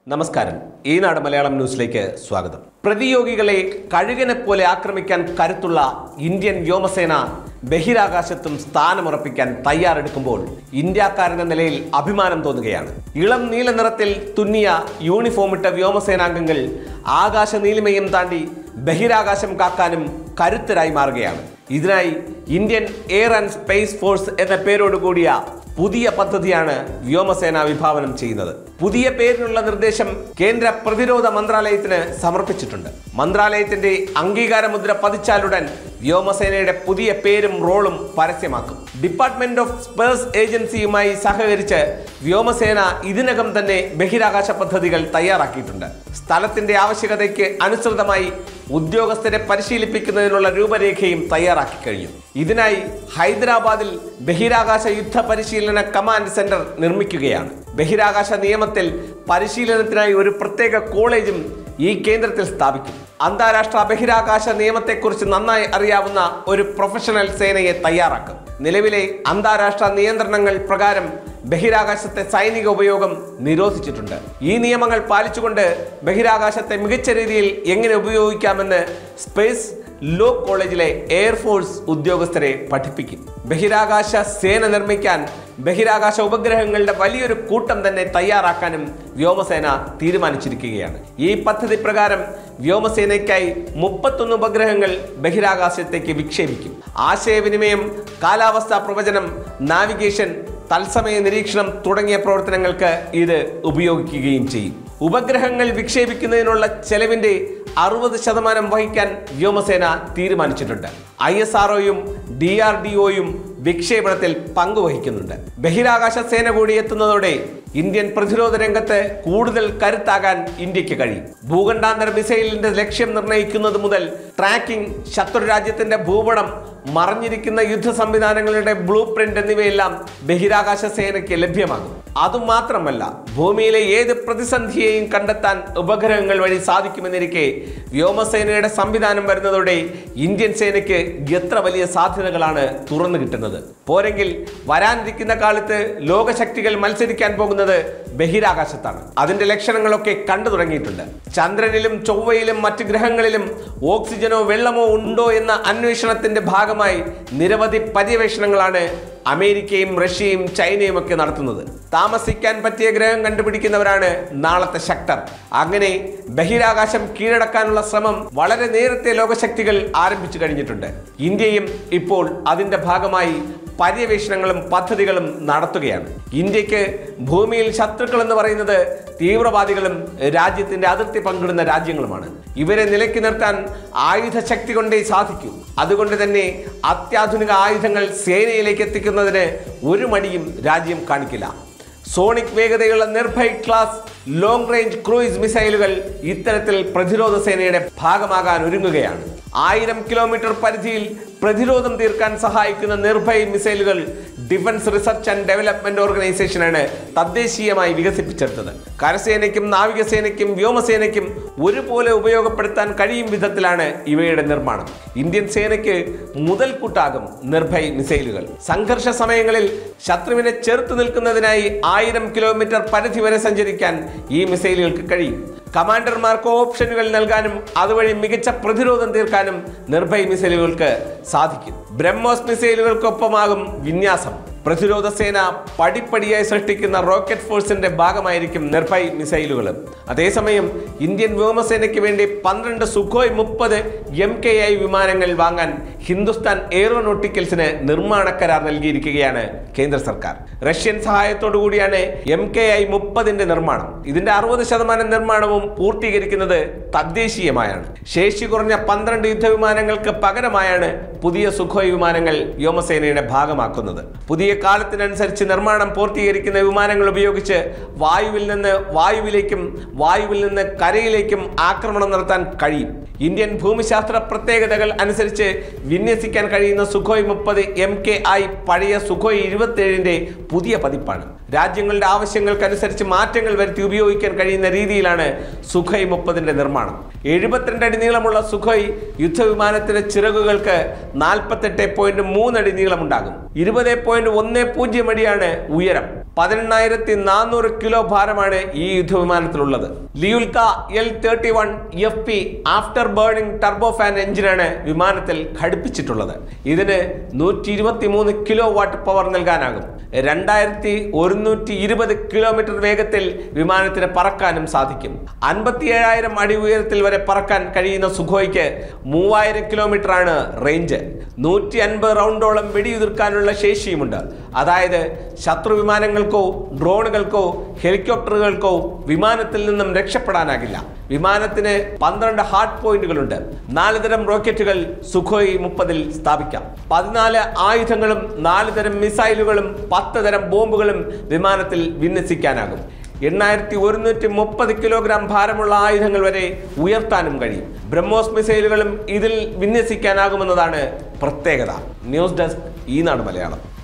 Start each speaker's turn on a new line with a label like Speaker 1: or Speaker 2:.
Speaker 1: നമസ്കാരം ഈനാട് മലയാളം ന്യൂസിലേക്ക് സ്വാഗതം പ്രതിയോഗികളെ കഴുകനെ പോലെ ആക്രമിക്കാൻ കരുത്തുള്ള ഇന്ത്യൻ വ്യോമസേന ബഹിരാകാശത്തും സ്ഥാനമുറപ്പിക്കാൻ തയ്യാറെടുക്കുമ്പോൾ ഇന്ത്യക്കാരെന്ന നിലയിൽ അഭിമാനം തോന്നുകയാണ് ഇളം നീല നിറത്തിൽ തുന്നിയ യൂണിഫോമിട്ട വ്യോമസേനാംഗങ്ങൾ ആകാശ നീലിമയും താണ്ടി ബഹിരാകാശം കാക്കാനും കരുത്തരായി മാറുകയാണ് ഇതിനായി Indian Air and Space Force എന്ന പേരോട് കൂടിയ പുതിയ പദ്ധതിയാണ് വ്യോമസേന വിഭാവനം ചെയ്യുന്നത് പുതിയ പേരിനുള്ള നിർദ്ദേശം കേന്ദ്ര പ്രതിരോധ മന്ത്രാലയത്തിന് സമർപ്പിച്ചിട്ടുണ്ട് മന്ത്രാലയത്തിന്റെ അംഗീകാര മുദ്ര പതിച്ചാലുടൻ വ്യോമസേനയുടെ പുതിയ പേരും റോളും പരസ്യമാക്കും ഡിപ്പാർട്ട്മെന്റ് ഓഫ് സ്പേസ് ഏജൻസിയുമായി സഹകരിച്ച് വ്യോമസേന ഇതിനകം തന്നെ ബഹിരാകാശ പദ്ധതികൾ തയ്യാറാക്കിയിട്ടുണ്ട് സ്ഥലത്തിന്റെ ആവശ്യകതയ്ക്ക് അനുസൃതമായി ഉദ്യോഗസ്ഥരെ പരിശീലിപ്പിക്കുന്നതിനുള്ള രൂപരേഖയും തയ്യാറാക്കി കഴിഞ്ഞു ഇതിനായി ഹൈദരാബാദിൽ ബഹിരാകാശ യുദ്ധ പരിശീലന കമാൻഡ് സെന്റർ നിർമ്മിക്കുകയാണ് ബഹിരാകാശ നിയമത്തിൽ പരിശീലനത്തിനായി ഒരു പ്രത്യേക കോളേജും ഈ കേന്ദ്രത്തിൽ സ്ഥാപിക്കും അന്താരാഷ്ട്ര ബഹിരാകാശ നിയമത്തെക്കുറിച്ച് നന്നായി അറിയാവുന്ന ഒരു പ്രൊഫഷണൽ സേനയെ തയ്യാറാക്കും നിലവിലെ അന്താരാഷ്ട്ര നിയന്ത്രണങ്ങൾ പ്രകാരം ബഹിരാകാശത്തെ സൈനിക ഉപയോഗം നിരോധിച്ചിട്ടുണ്ട് ഈ നിയമങ്ങൾ പാലിച്ചുകൊണ്ട് ബഹിരാകാശത്തെ മികച്ച രീതിയിൽ എങ്ങനെ ഉപയോഗിക്കാമെന്ന് സ്പേസ് ലോ കോളേജിലെ എയർഫോഴ്സ് ഉദ്യോഗസ്ഥരെ പഠിപ്പിക്കും ബഹിരാകാശ സേന നിർമ്മിക്കാൻ ബഹിരാകാശ ഉപഗ്രഹങ്ങളുടെ വലിയൊരു കൂട്ടം തന്നെ തയ്യാറാക്കാനും വ്യോമസേന തീരുമാനിച്ചിരിക്കുകയാണ് ഈ പദ്ധതി പ്രകാരം വ്യോമസേനയ്ക്കായി മുപ്പത്തൊന്ന് ഉപഗ്രഹങ്ങൾ ബഹിരാകാശത്തേക്ക് വിക്ഷേപിക്കും ആശയവിനിമയം കാലാവസ്ഥാ പ്രവചനം നാവിഗേഷൻ തത്സമയ നിരീക്ഷണം തുടങ്ങിയ പ്രവർത്തനങ്ങൾക്ക് ഇത് ഉപയോഗിക്കുകയും ചെയ്യും ഉപഗ്രഹങ്ങൾ വിക്ഷേപിക്കുന്നതിനുള്ള ചെലവിന്റെ അറുപത് ശതമാനം വഹിക്കാൻ വ്യോമസേന തീരുമാനിച്ചിട്ടുണ്ട് ഐ എസ് ആർഒയും ഡി ആർ ഡി ഒയും വിക്ഷേപണത്തിൽ പങ്കുവഹിക്കുന്നുണ്ട് ബഹിരാകാശ സേന കൂടി എത്തുന്നതോടെ ഇന്ത്യൻ പ്രതിരോധ രംഗത്ത് കൂടുതൽ കരുത്താകാൻ ഇന്ത്യക്ക് കഴിയും ഭൂഖണ്ഡാന്തര മിസൈലിന്റെ ലക്ഷ്യം നിർണ്ണയിക്കുന്നത് മുതൽ ട്രാക്കിംഗ് ശത്രു രാജ്യത്തിന്റെ ഭൂപടം മറഞ്ഞിരിക്കുന്ന യുദ്ധ സംവിധാനങ്ങളുടെ ബ്ലൂ പ്രിന്റ് എന്നിവയെല്ലാം ബഹിരാകാശ സേനയ്ക്ക് ലഭ്യമാകും അതുമാത്രമല്ല ഭൂമിയിലെ ഏത് പ്രതിസന്ധിയെയും കണ്ടെത്താൻ ഉപഗ്രഹങ്ങൾ വഴി സാധിക്കുമെന്നിരിക്കെ വ്യോമസേനയുടെ സംവിധാനം വരുന്നതോടെ ഇന്ത്യൻ സേനയ്ക്ക് എത്ര വലിയ സാധ്യതകളാണ് തുറന്നു കിട്ടുന്നത് പോരെങ്കിൽ വരാനിരിക്കുന്ന കാലത്ത് ലോകശക്തികൾ മത്സരിക്കാൻ പോകുന്നത് ബഹിരാകാശത്താണ് അതിന്റെ ലക്ഷണങ്ങളൊക്കെ കണ്ടു തുടങ്ങിയിട്ടുണ്ട് ചന്ദ്രനിലും ചൊവ്വയിലും മറ്റ് ഗ്രഹങ്ങളിലും ഓക്സിജനോ വെള്ളമോ ഉണ്ടോ എന്ന അന്വേഷണത്തിന്റെ ഭാഗമായി നിരവധി പര്യവേഷണങ്ങളാണ് അമേരിക്കയും റഷ്യയും ചൈനയും ഒക്കെ നടത്തുന്നത് താമസിക്കാൻ പറ്റിയ ഗ്രഹം കണ്ടുപിടിക്കുന്നവരാണ് നാളത്തെ ശക്തർ അങ്ങനെ ബഹിരാകാശം കീഴടക്കാനുള്ള ശ്രമം വളരെ നേരത്തെ ലോകശക്തികൾ ആരംഭിച്ചു കഴിഞ്ഞിട്ടുണ്ട് ഇന്ത്യയും ഇപ്പോൾ അതിന്റെ ഭാഗമായി പര്യവേഷണങ്ങളും പദ്ധതികളും നടത്തുകയാണ് ഇന്ത്യക്ക് ഭൂമിയിൽ ശത്രുക്കൾ എന്ന് പറയുന്നത് തീവ്രവാദികളും രാജ്യത്തിന്റെ അതിർത്തി പങ്കിടുന്ന രാജ്യങ്ങളുമാണ് ഇവരെ നിലയ്ക്ക് നിർത്താൻ ആയുധ ശക്തി കൊണ്ടേ സാധിക്കൂ അതുകൊണ്ട് തന്നെ അത്യാധുനിക ആയുധങ്ങൾ സേനയിലേക്ക് എത്തിക്കുന്നതിന് ഒരു മടിയും രാജ്യം കാണിക്കില്ല സോണിക് വേഗതയുള്ള Nirbhay class long range cruise മിസൈലുകൾ ഇത്തരത്തിൽ പ്രതിരോധ സേനയുടെ ഭാഗമാകാൻ ഒരുങ്ങുകയാണ് ആയിരം കിലോമീറ്റർ പരിധിയിൽ പ്രതിരോധം തീർക്കാൻ സഹായിക്കുന്ന നിർഭയ് മിസൈലുകൾ ഡിഫൻസ് റിസർച്ച് ആൻഡ് ഡെവലപ്മെന്റ് ഓർഗനൈസേഷനാണ് തദ്ദേശീയമായി വികസിപ്പിച്ചെടുത്തത് കരസേനയ്ക്കും നാവികസേനയ്ക്കും വ്യോമസേനയ്ക്കും ഒരുപോലെ ഉപയോഗപ്പെടുത്താൻ കഴിയും വിധത്തിലാണ് ഇവയുടെ നിർമ്മാണം ഇന്ത്യൻ സേനയ്ക്ക് മുതൽക്കൂട്ടാകും നിർഭയ് മിസൈലുകൾ സംഘർഷ സമയങ്ങളിൽ ശത്രുവിനെ ചെറുത്തു നിൽക്കുന്നതിനായി ആയിരം കിലോമീറ്റർ പരിധി വരെ സഞ്ചരിക്കാൻ ഈ മിസൈലുകൾക്ക് കഴിയും കമാൻഡർമാർക്ക് ഓപ്ഷനുകൾ നൽകാനും അതുവഴി മികച്ച പ്രതിരോധം തീർക്കാനും നിർഭയ് മിസൈലുകൾക്ക് സാധിക്കും ബ്രഹ്മോസ് മിസൈലുകൾക്കൊപ്പമാകും വിന്യാസം പ്രതിരോധ സേന പടിപ്പടിയായി സൃഷ്ടിക്കുന്ന റോക്കറ്റ് ഫോഴ്സിന്റെ ഭാഗമായിരിക്കും നിർഭയ് മിസൈലുകളും അതേസമയം ഇന്ത്യൻ വ്യോമസേനയ്ക്ക് വേണ്ടി പന്ത്രണ്ട് സുഖോയ് മുപ്പത് എം കെ ഐ വിമാനങ്ങൾ വാങ്ങാൻ ഹിന്ദുസ്ഥാൻ എയറോനോട്ടിക്കൽസിന് നിർമ്മാണ കരാർ നൽകിയിരിക്കുകയാണ് കേന്ദ്ര സർക്കാർ റഷ്യൻ സഹായത്തോടു കൂടിയാണ് എം കെ ഐ മുപ്പതിന്റെ നിർമ്മാണം ഇതിന്റെ അറുപത് ശതമാനം നിർമ്മാണവും പൂർത്തീകരിക്കുന്നത് തദ്ദേശീയമായാണ് ശേഷി കുറഞ്ഞ പന്ത്രണ്ട് യുദ്ധവിമാനങ്ങൾക്ക് പകരമായാണ് പുതിയ സുഖോയ് വിമാനങ്ങൾ വ്യോമസേനയുടെ ഭാഗമാക്കുന്നത് പുതിയ കാലത്തിനനുസരിച്ച് നിർമ്മാണം പൂർത്തീകരിക്കുന്ന വിമാനങ്ങൾ ഉപയോഗിച്ച് വായുവിൽ നിന്ന് വായുവിലേക്കും വായുവിൽ നിന്ന് കരയിലേക്കും ആക്രമണം നടത്താൻ കഴിയും ഇന്ത്യൻ ഭൂമിശാസ്ത്ര പ്രത്യേകതകൾ അനുസരിച്ച് വിന്യസിക്കാൻ കഴിയുന്ന സുഖോയ് മുപ്പത് എം കെ ഐ പഴയ സുഖോയ് ഇരുപത്തിയേഴിന്റെ പുതിയ പതിപ്പാണ് രാജ്യങ്ങളുടെ ആവശ്യങ്ങൾക്കനുസരിച്ച് മാറ്റങ്ങൾ വരുത്തി ഉപയോഗിക്കാൻ കഴിയുന്ന രീതിയിലാണ് സുഖോയ് മുപ്പതിന്റെ നിർമ്മാണം എഴുപത്തിരണ്ട് അടി നീളമുള്ള സുഖോയ് യുദ്ധവിമാനത്തിന്റെ ചിറകുകൾക്ക് നാൽപ്പത്തെട്ട് പോയിന്റ് മൂന്നടി നീളമുണ്ടാകും ഇരുപത് പോയിന്റ് ഒന്ന് പൂജ്യം അടിയാണ് ഉയരം പതിനെണ്ണായിരത്തി നാനൂറ് കിലോ ഭാരമാണ് ഈ യുദ്ധവിമാനത്തിലുള്ളത് Lyulka L thirty one F P after burning turbofan എഞ്ചിനാണ് വിമാനത്തിൽ ഘടിപ്പിച്ചിട്ടുള്ളത് ഇതിന് നൂറ്റി ഇരുപത്തി മൂന്ന് കിലോ വാട്ട് പവർ നൽകാനാകും രണ്ടായിരത്തി ഒരുന്നൂറ്റി ഇരുപത് കിലോമീറ്റർ വേഗത്തിൽ വിമാനത്തിന് പറക്കാനും സാധിക്കും അൻപത്തി ഏഴായിരം അടി ഉയരത്തിൽ വരെ പറക്കാൻ കഴിയുന്ന സുഖോയ്ക്ക് മൂവായിരം കിലോമീറ്റർ ആണ് റേഞ്ച് നൂറ്റി അൻപത് റൗണ്ടോളം വെടിയുതിർക്കാനുള്ള ശേഷിയുമുണ്ട് അതായത് ശത്രു വിമാനങ്ങൾക്കോ ഡ്രോണുകൾക്കോ ഹെലികോപ്റ്ററുകൾക്കോ വിമാനത്തിൽ നിന്നും രക്ഷപ്പെടാനാകില്ല വിമാനത്തിന് പന്ത്രണ്ട് ഹാർഡ് പോയിന്റുകളുണ്ട് നാല് തരം റോക്കറ്റുകൾ സുഖോയ് മുപ്പതിൽ സ്ഥാപിക്കാം പതിനാല് ആയുധങ്ങളും നാല് തരം മിസൈലുകളും പത്ത് തരം ബോംബുകളും വിമാനത്തിൽ വിന്യസിക്കാനാകും എണ്ണായിരത്തി ഒരുന്നൂറ്റി മുപ്പത് കിലോഗ്രാം ഭാരമുള്ള ആയുധങ്ങൾ വരെ ഉയർത്താനും കഴിയും ബ്രഹ്മോസ് മിസൈലുകളും ഇതിൽ വിന്യസിക്കാനാകുമെന്നതാണ് പ്രത്യേകത ന്യൂസ് ഡെസ്ക് ഈ നാട് മലയാളം